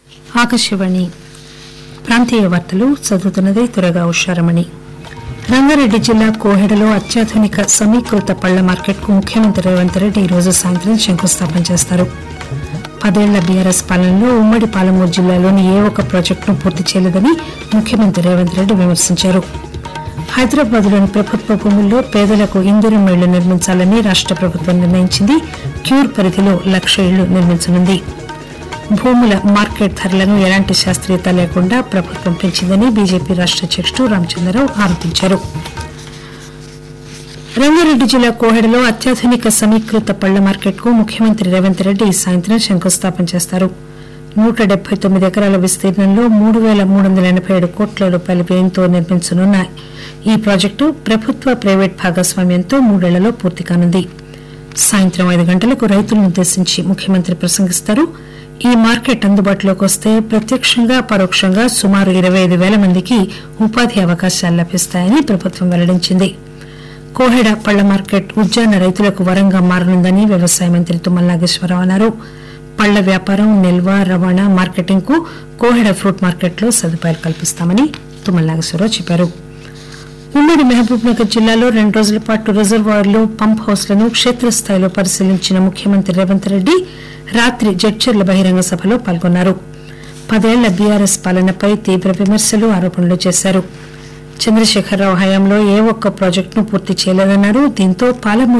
ఆకాశవాణి ప్రాంతీయ వార్తలు చదువుతున్నది త్వరగా ఉషారమణి రంగారెడ్డి జిల్లా కోహెడలో అత్యాధునిక సమీకృత పళ్ల మార్కెట్కు ముఖ్యమంత్రి రేవంత్ రెడ్డి ఈ రోజు సాయంత్రం శంకుస్థాపన చేస్తారు పదేళ్ల బీఆర్ఎస్ పాలనలో ఉమ్మడి పాలమూరు జిల్లాలోని ఏ ఒక్క ప్రాజెక్టును పూర్తి చేయలేదని ముఖ్యమంత్రి రేవంత్ రెడ్డి విమర్శించారు హైదరాబాద్లోని ప్రభుత్వ భూముల్లో పేదలకు ఇందిరం ఇళ్లు నిర్మించాలని రాష్ట ప్రభుత్వం నిర్ణయించింది క్యూర్ పరిధిలో లక్ష ఇళ్లు నిర్మించనుంది భూముల మార్కెట్ ధరలను ఎలాంటి శాస్త్రీయత లేకుండా ప్రభుత్వం పెంచిందని బీజేపీ రాష్ట అధ్యకుడు రామచంద్రరావు ఆరోపించారు రంగారెడ్డి జిల్లా కోహెడలో అత్యాధునిక సమీకృత పళ్ల మార్కెట్కు ముఖ్యమంత్రి రేవంత్ రెడ్డి ఈ సాయంత్రం శంకుస్థాపన చేస్తారు నూట డెబ్బై తొమ్మిది ఎకరాల విస్తీర్ణంలో మూడు పేల మూడు వందల ఎనబై ఏడు కోట్ల రూపాయల వ్యయంతో నిర్మించనున్న ఈ ప్రాజెక్టు ప్రభుత్వ ప్రైవేట్ భాగస్వామ్యంతో మూడేళ్లలో పూర్తి కానుంది సాయంత్రం ఐదు గంటలకు రైతులను ఉద్దేశించి ముఖ్యమంత్రి ప్రసంగిస్తారు ఈ మార్కెట్ అందుబాటులోకి వస్తే ప్రత్యక్షంగా పరోక్షంగా సుమారు ఇరవై ఐదు పేల మందికి ఉపాధి అవకాశాలు లభిస్తాయని ప్రభుత్వం వెల్లడించింది కోహెడ పళ్ల మార్కెట్ ఉద్యాన రైతులకు వరంగా మారనుందని వ్యవసాయ మంత్రి తుమ్మల నాగేశ్వరరావు అన్నారు పళ్ల వ్యాపారం నిల్వ రవాణా మార్కెటింగ్ కు కోహెడ ఫ్రూట్ మార్కెట్లో సదుపాయాలు కల్పిస్తామని తుమ్మల నాగేశ్వరరావు చెప్పారు ఉమ్మడి మహబూబ్ నగర్ జిల్లాలో రెండు రోజుల పాటు రిజర్వాయర్లు పంప్ హౌస్లను క్షేత్రస్థాయిలో పరిశీలించిన ముఖ్యమంత్రి రేవంత్ రెడ్డి రాత్రి జడ్చర్ల బహిరంగ సభలో పాల్గొన్నారు పదేళ్ల బీఆర్ఎస్ పాలనపై తీవ్ర విమర్శలు ఆరోపణలు చేశారు చంద్రశేఖరరావు హయాంలో ఏ ఒక్క ప్రాజెక్టును పూర్తి చేయలేదన్నారు దీంతో పాలమూరు